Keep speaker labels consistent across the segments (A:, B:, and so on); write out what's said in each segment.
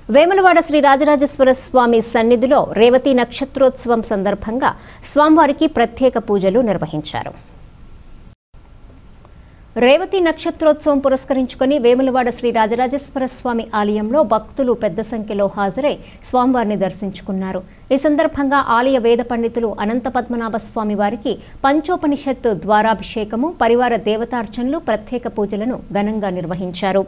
A: వేములవాడ శ్రీ రాజరాజేశ్వర స్వామి సన్నిధిలో రేవతి నక్షత్రోత్సవం సందర్భంగా స్వామివారికి ప్రత్యేక పూజలు నిర్వహించారు రేవతి నక్షత్రోత్సవం పురస్కరించుకొని వేములవాడ శ్రీ రాజరాజేశ్వర స్వామి ఆలయంలో భక్తులు పెద్ద సంఖ్యలో హాజరై స్వామివారిని దర్శించుకున్నారు ఈ సందర్భంగా ఆలయ వేద పండితులు అనంత పద్మనాభ స్వామి వారికి పంచోపనిషత్తు ద్వారాభిషేకము పరివార దేవతార్చనలు ప్రత్యేక పూజలను ఘనంగా నిర్వహించారు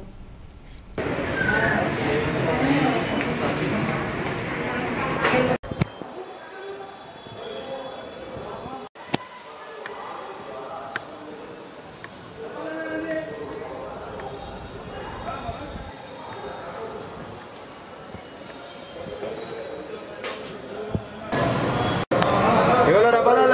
B: ఎవరో డబ్బాలు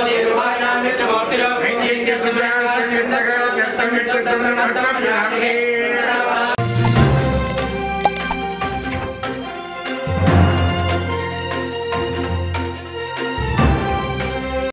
C: Thank you.